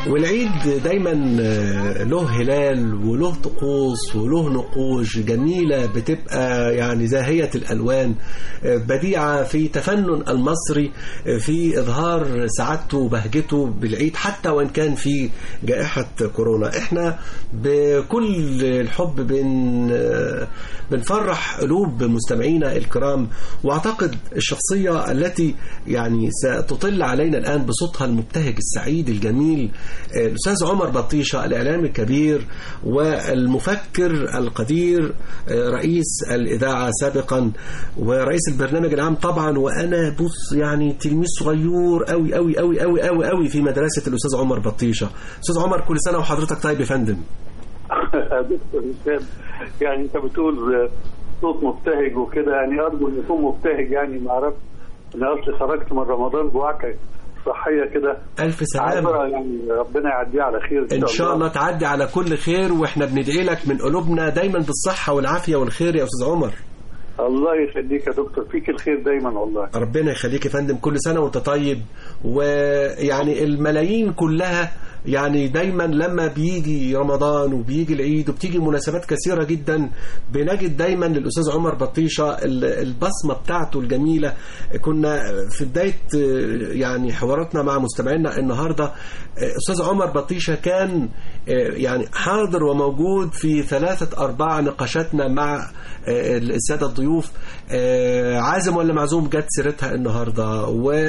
والعيد دايما له هلال وله طقوس وله نقوش جميلة بتبقى يعني زاهية الألوان بديعة في تفنن المصري في إظهار سعادته وبهجته بالعيد حتى وإن كان في جائحة كورونا احنا بكل الحب بن بنفرح قلوب مستمعينا الكرام واعتقد الشخصية التي يعني ستطل علينا الآن بصوتها المبتهج السعيد الجميل الأستاذ عمر بطيشة الإعلامي الكبير والمفكر القدير رئيس الإذاعة سابقا ورئيس البرنامج العام طبعا وأنا بص يعني تلميذ صغير قوي قوي قوي قوي قوي قوي في مدرسة الأستاذ عمر بطيشة أستاذ عمر كل سنة وحضرتك طيب يا فندم دكتور هشام يعني انت بتقول صوت مبتهج وكده يعني ارجو ان يكون مبتهج يعني ما اعرفش انا اصلي خرجت من رمضان بوعكه صحيه كده ألف سلامة يعني ربنا يعديها على خير إن, إن شاء الله تعدي على كل خير وإحنا بندعي لك من قلوبنا دايما بالصحة والعافية والخير يا أستاذ عمر الله يخليك يا دكتور فيك الخير دايما والله ربنا يخليك يا فندم كل سنة وانت طيب ويعني الملايين كلها يعني دايما لما بيجي رمضان وبيجي العيد وبتيجي مناسبات كثيرة جدا بنجد دايما للأستاذ عمر بطيشة البصمة بتاعته الجميلة كنا في بداية يعني حواراتنا مع مستمعينا النهاردة أستاذ عمر بطيشة كان يعني حاضر وموجود في ثلاثة أرباع نقاشاتنا مع السادة الضيوف عازم ولا معزوم جت سيرتها النهاردة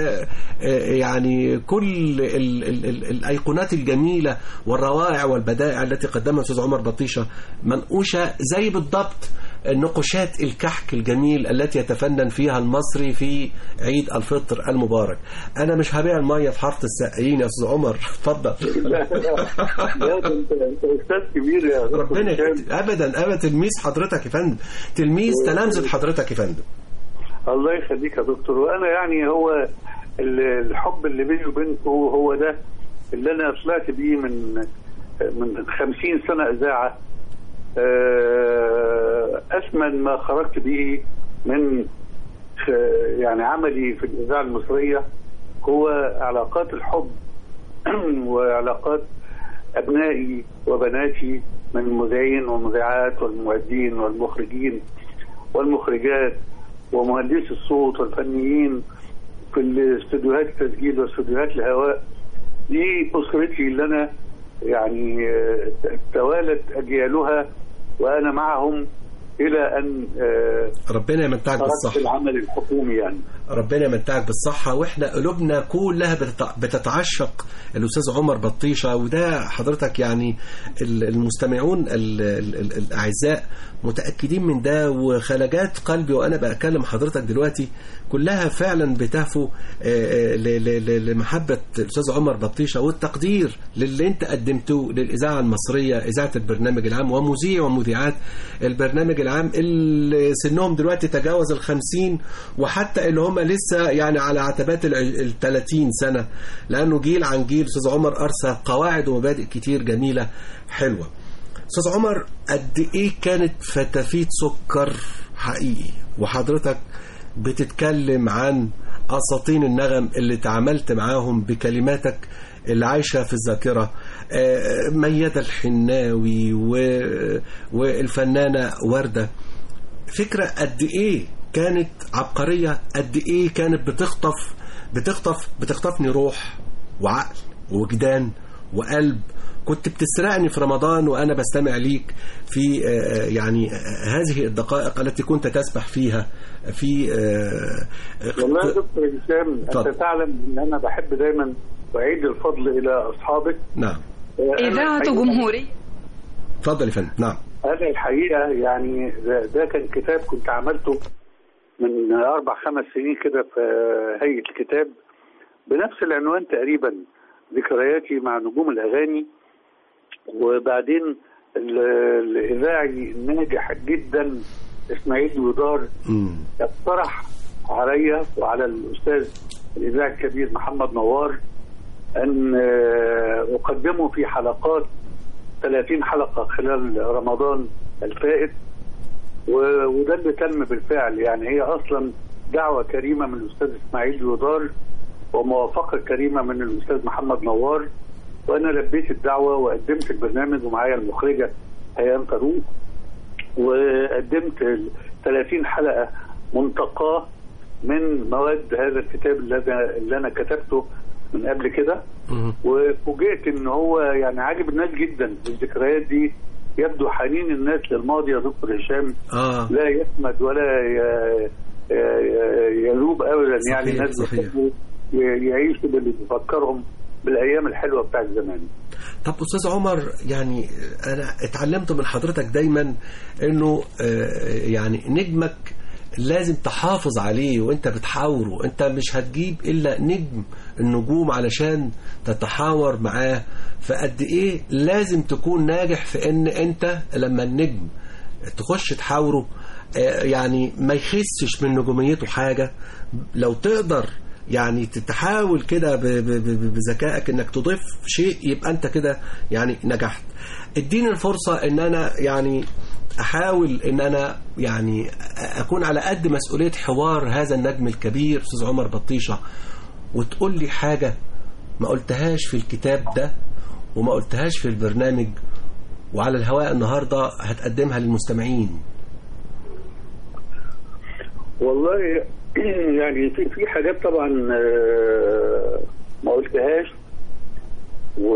ويعني كل ال ال ال الأيقونات الجميلة والروائع والبدائع التي قدمها أستاذ عمر بطيشة منقوشة زي بالضبط نقوشات الكحك الجميل التي يتفنن فيها المصري في عيد الفطر المبارك أنا مش هبيع المية في حارة السقايين يا أستاذ عمر اتفضل لا لا انت انت استاذ كبير يا ربنا ابدا ابدا تلميذ حضرتك يا فندم تلميذ تلامذة حضرتك يا فندم الله يخليك يا دكتور وانا يعني هو الحب اللي بيني وبينكم هو ده اللي انا طلعت بيه من من 50 سنه اذاعه اثمن ما خرجت به من يعني عملي في الاذاعه المصريه هو علاقات الحب وعلاقات ابنائي وبناتي من المذيعين والمذيعات والمؤدين والمخرجين والمخرجات ومهندسي الصوت والفنيين في الاستوديوهات التسجيل واستوديوهات الهواء دي اسرتي اللي انا يعني توالت اجيالها وانا معهم الى ان ربنا يمتعك بالصحه العمل الحكومي يعني ربنا يمتعك بالصحه واحنا قلوبنا كلها بتتعشق الاستاذ عمر بطيشه وده حضرتك يعني المستمعون الاعزاء متاكدين من ده وخلجات قلبي وانا بكلم حضرتك دلوقتي كلها فعلا بتهفو لمحبه الاستاذ عمر بطيشه والتقدير للي انت قدمته للاذاعه المصريه اذاعه البرنامج العام ومذيع ومذيعات البرنامج العام اللي سنهم دلوقتي تجاوز الخمسين وحتى اللي هم لسه يعني على عتبات الثلاثين سنة لأنه جيل عن جيل أستاذ عمر أرسى قواعد ومبادئ كتير جميلة حلوة أستاذ عمر قد إيه كانت فتافيت سكر حقيقي وحضرتك بتتكلم عن أساطين النغم اللي تعاملت معاهم بكلماتك اللي عايشة في الذاكرة ميادة الحناوي والفنانة وردة فكرة قد إيه كانت عبقرية قد إيه كانت بتخطف بتخطف بتخطفني روح وعقل ووجدان وقلب كنت بتسرقني في رمضان وأنا بستمع ليك في يعني هذه الدقائق التي كنت تسبح فيها في والله يا دكتور هشام أنت تعلم أن أنا بحب دايما وأعيد الفضل إلى أصحابك نعم إذاعة جمهورية اتفضل يا فندم نعم أنا الحقيقة يعني ده, ده كان كتاب كنت عملته من أربع خمس سنين كده في هيئة الكتاب بنفس العنوان تقريبا ذكرياتي مع نجوم الأغاني وبعدين الإذاعي الناجح جدا إسماعيل ودار اقترح عليا وعلى الأستاذ الإذاعي الكبير محمد نوار أن أقدمه في حلقات 30 حلقة خلال رمضان الفائت وده اللي تم بالفعل يعني هي أصلا دعوة كريمة من الأستاذ إسماعيل يودار وموافقة كريمة من الأستاذ محمد نوار وانا لبيت الدعوه وقدمت البرنامج ومعايا المخرجه هيام فاروق وقدمت ال 30 حلقه منتقاه من مواد هذا الكتاب اللي انا اللي انا كتبته من قبل كده مم. وفوجئت ان هو يعني عاجب الناس جدا الذكريات دي يبدو حنين الناس للماضي يا دكتور هشام اه لا يسمد ولا ي- ي- يذوب ابدا صحيح، يعني الناس صحيح. بيحبوا ي- يعيشوا باللي بيفكرهم بالايام الحلوه بتاعت زمان طب استاذ عمر يعني انا اتعلمت من حضرتك دايما انه آه، يعني نجمك لازم تحافظ عليه وانت بتحاوره انت مش هتجيب الا نجم النجوم علشان تتحاور معاه فقد ايه لازم تكون ناجح في ان انت لما النجم تخش تحاوره آه، يعني ما يخسش من نجوميته حاجة لو تقدر يعني تحاول كده ب- ب- ب- بذكائك انك تضيف شيء يبقى انت كده يعني نجحت اديني الفرصة ان انا يعني احاول ان انا يعني اكون على قد مسؤولية حوار هذا النجم الكبير استاذ عمر بطيشة وتقول لي حاجة ما قلتهاش في الكتاب ده وما قلتهاش في البرنامج وعلى الهواء النهاردة هتقدمها للمستمعين والله يعني في في حاجات طبعا آه، ما قلتهاش و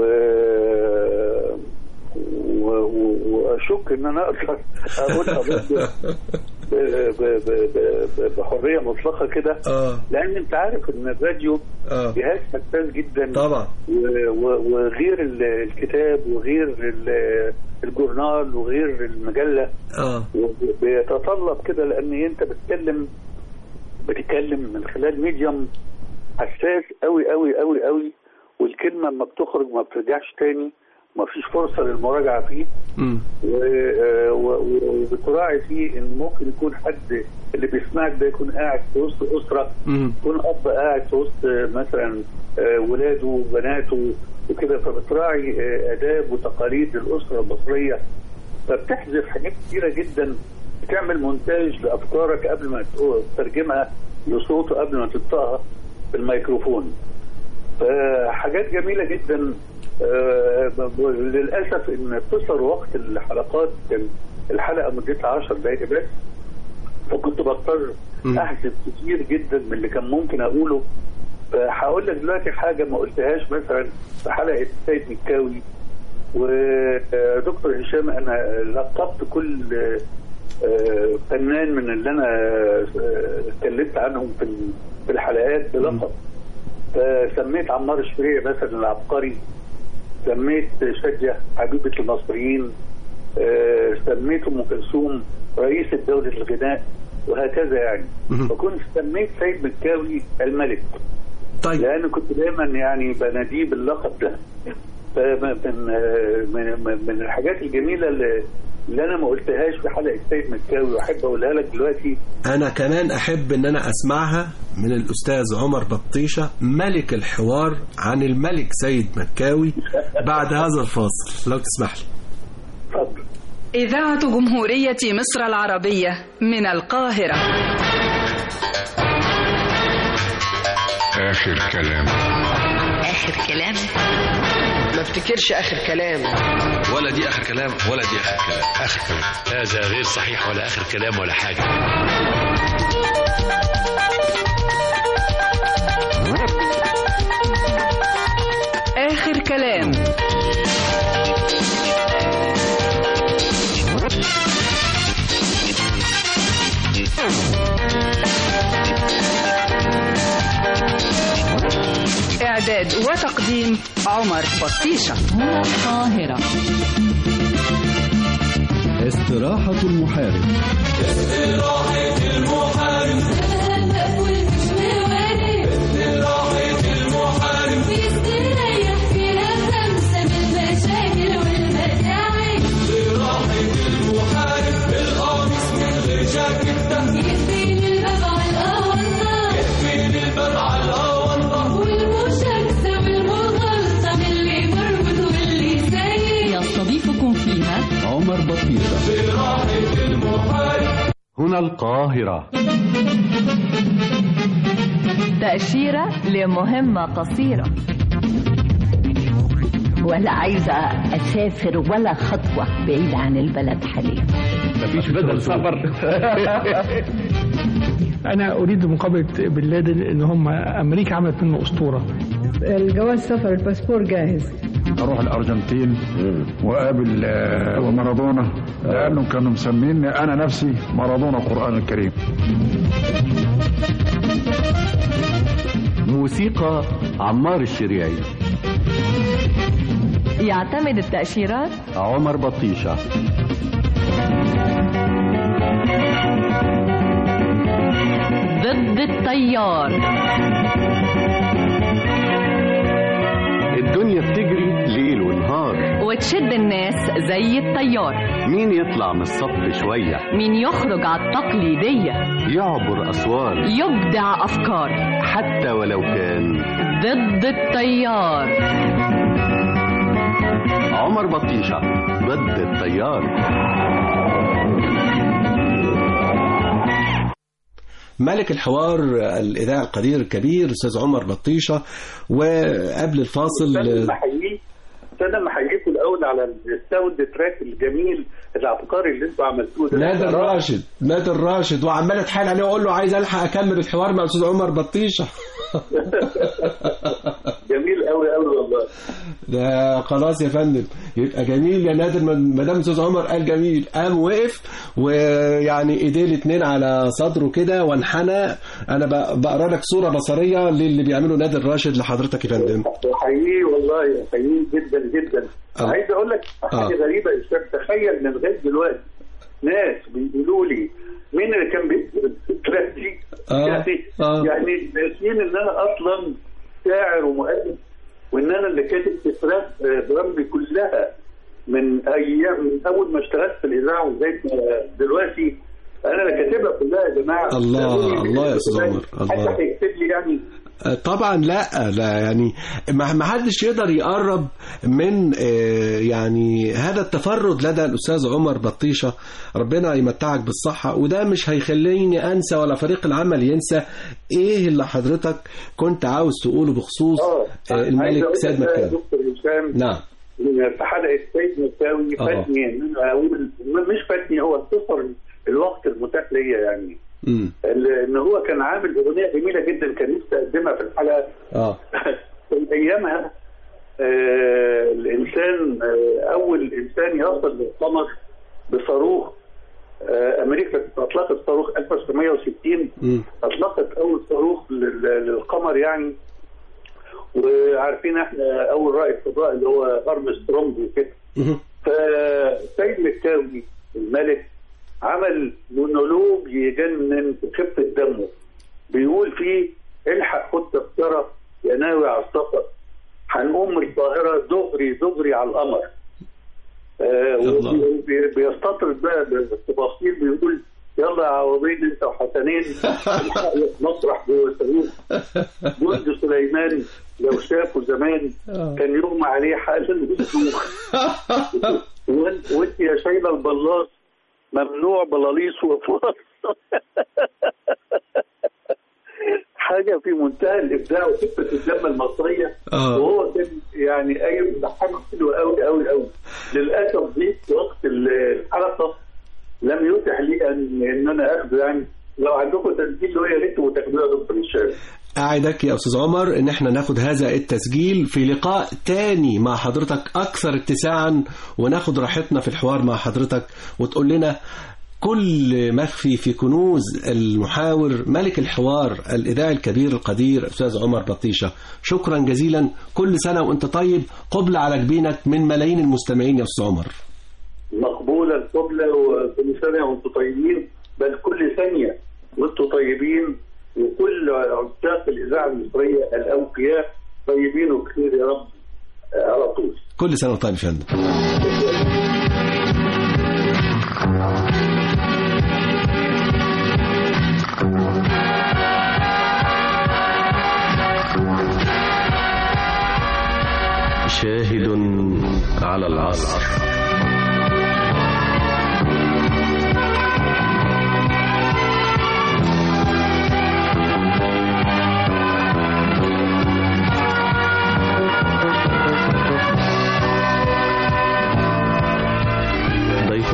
و- و- واشك ان انا اقدر اقولها برضه ب- ب- ب- ب- بحريه مطلقه كده اه لان انت عارف ان الراديو اه جهاز حساس جدا طبعا و- و- وغير ال- الكتاب وغير ال- الجورنال وغير المجله اه بيتطلب كده لان انت بتتكلم بتتكلم من خلال ميديوم حساس قوي قوي قوي قوي والكلمه لما بتخرج ما بترجعش تاني ما فيش فرصه للمراجعه فيه امم و- و- و- وبتراعي فيه ان ممكن يكون حد اللي بيسمعك ده يكون قاعد في وسط اسره امم يكون اب قاعد في وسط مثلا آه، ولاده وبناته وكده فبتراعي آه، اداب وتقاليد الاسره المصريه فبتحذف حاجات كتيره جدا بتعمل مونتاج لافكارك قبل ما تقو- تترجمها لصوت قبل ما تنطقها بالميكروفون فحاجات جميله جدا آه، ب- ب- للاسف ان قصر وقت الحلقات كان الحلقه مدتها 10 دقائق بس فكنت بضطر مم. احذف كتير جدا من اللي كان ممكن اقوله فهقول لك دلوقتي حاجه ما قلتهاش مثلا في حلقه سيد مكاوي ودكتور هشام انا لقبت كل آه، فنان من اللي انا آه، اتكلمت عنهم في ال- في الحلقات بلقب فسميت عمار الشريع مثلا العبقري سميت شادية حبيبة المصريين آه، سميت ام كلثوم رئيسة دولة الغناء وهكذا يعني مهم. فكنت سميت سيد مكاوي الملك طيب لان كنت دايما يعني بناديه باللقب ده فمن من من من الحاجات الجميله اللي, اللي انا ما قلتهاش في حلقه سيد مكاوي واحب اقولها لك دلوقتي انا كمان احب ان انا اسمعها من الاستاذ عمر بطيشة ملك الحوار عن الملك سيد مكاوي بعد هذا الفاصل لو تسمح لي اتفضل إذاعة جمهورية مصر العربية من القاهرة آخر كلام آخر كلام ما افتكرش اخر كلام ولا دي اخر كلام ولا دي اخر كلام اخر كلام هذا غير صحيح ولا اخر كلام ولا حاجه آخر كلام إعداد وتقديم عمر بطيشة القاهرة استراحة المحارب يستضيفكم فيها عمر بطيشة هنا القاهرة تأشيرة لمهمة قصيرة ولا عايزة أسافر ولا خطوة بعيد عن البلد حاليا مفيش بدل سفر انا اريد مقابله بن لادن ان هم امريكا عملت منه اسطوره الجواز سفر الباسبور جاهز اروح الارجنتين واقابل آه، مارادونا لانهم كانوا مسميني انا نفسي مارادونا القران الكريم موسيقى عمار الشريعي يعتمد التأشيرات عمر بطيشة ضد التيار الدنيا بتجري ليل ونهار وتشد الناس زي التيار مين يطلع من الصف شوية مين يخرج على التقليدية يعبر أسوار يبدع أفكار حتى ولو كان ضد التيار عمر بطيشة ضد التيار ملك الحوار الإذاعي القدير الكبير أستاذ عمر بطيشة وقبل الفاصل استنى ما احييك استنى ما احييكم الاول على الساوند تراك الجميل العبقري اللي انتوا عملتوه ده نادر راشد نادر راشد وعمال اتحايل عليه واقول له عايز الحق اكمل الحوار مع الاستاذ عمر بطيشه جميل قوي قوي والله ده خلاص يا فندم يبقى جميل يا نادر ما دام استاذ عمر قال جميل قام وقف ويعني ايديه الاثنين على صدره كده وانحنى انا ب- بقرا لك صوره بصريه للي بيعمله نادر راشد لحضرتك يا فندم احييه والله احييه جدا جدا آه. عايز اقول لك حاجه آه. غريبه يا استاذ تخيل ان لغايه دلوقتي ناس بيقولوا لي مين اللي كان بيكتب التراك دي آه. يعني آه. يعني ناسيين ان انا اصلا شاعر ومؤلف وان انا اللي كاتب تراك برامجي كلها من ايام من اول ما اشتغلت في الاذاعه لغايه ما دلوقتي انا اللي كاتبها كلها يا جماعه الله، الله يا أستاذ عمر، الله. حتى هيكتب لي يعني طبعا لا لا يعني ما ما حدش يقدر يقرب من آه، يعني هذا التفرد لدى الاستاذ عمر بطيشه ربنا يمتعك بالصحه وده مش هيخليني انسى ولا فريق العمل ينسى ايه اللي حضرتك كنت عاوز تقوله بخصوص آه، عايز الملك أقول سيد لك يا مكاوي دكتور هشام نعم في حلقه سيد مساوي آه. فاتني ان انا اقول مش فاتني هو اختصر الوقت المتاح ليا يعني امم ال- ان هو كان عامل اغنيه جميله جدا كان نفسي اقدمها في الحلقه اه كان ايامها آه الانسان آه اول انسان يصل للقمر بصاروخ آه امريكا اطلقت صاروخ 1960 امم اطلقت اول صاروخ لل- للقمر يعني وعارفين احنا اول رائد فضاء اللي هو ارمسترونج وكده فسيد مكاوي الملك عمل مونولوج يجنن في خفه دمه بيقول فيه الحق خد تذكره يا ناوي على السفر هنقوم من القاهره دغري دغري على القمر آه الله. وبي- بي- بيستطرد بقى بالتفاصيل بيقول يلا يا عوضين انت وحسنين مسرح جوه الصاروخ جند سليمان لو شافه زمان كان يغمى عليه حالا بالسوق وانت وانت يا شايله البلاط ممنوع بلاليص وفرص حاجه في منتهى الابداع وخفه الدم المصريه آه. وهو كان يعني قايم بحاجه حلوه قوي قوي قوي للاسف ضيق وقت الحلقه لم يتح لي ان ان انا اخذه يعني لو عندكم تسجيل له يا ريت وتاخدوه يا دكتور هشام أعدك يا أستاذ عمر إن احنا ناخد هذا التسجيل في لقاء تاني مع حضرتك أكثر اتساعا وناخد راحتنا في الحوار مع حضرتك وتقول لنا كل مخفي في كنوز المحاور ملك الحوار الإذاعي الكبير القدير أستاذ عمر بطيشة شكرا جزيلا كل سنة وأنت طيب قبل على جبينك من ملايين المستمعين يا أستاذ عمر مقبوله القبله وكل سنه وانتم طيبين بل كل ثانيه وانتم طيبين وكل عشاق الاذاعه المصريه الاوفياء طيبين وبخير يا رب آه، على طول كل سنة وأنت طيب يا فندم شاهد على العصر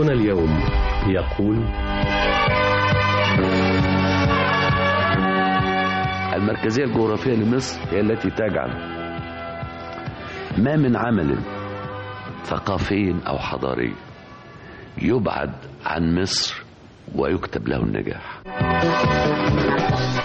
حوارنا اليوم يقول المركزية الجغرافية لمصر هي التي تجعل ما من عمل ثقافي أو حضاري يبعد عن مصر ويكتب له النجاح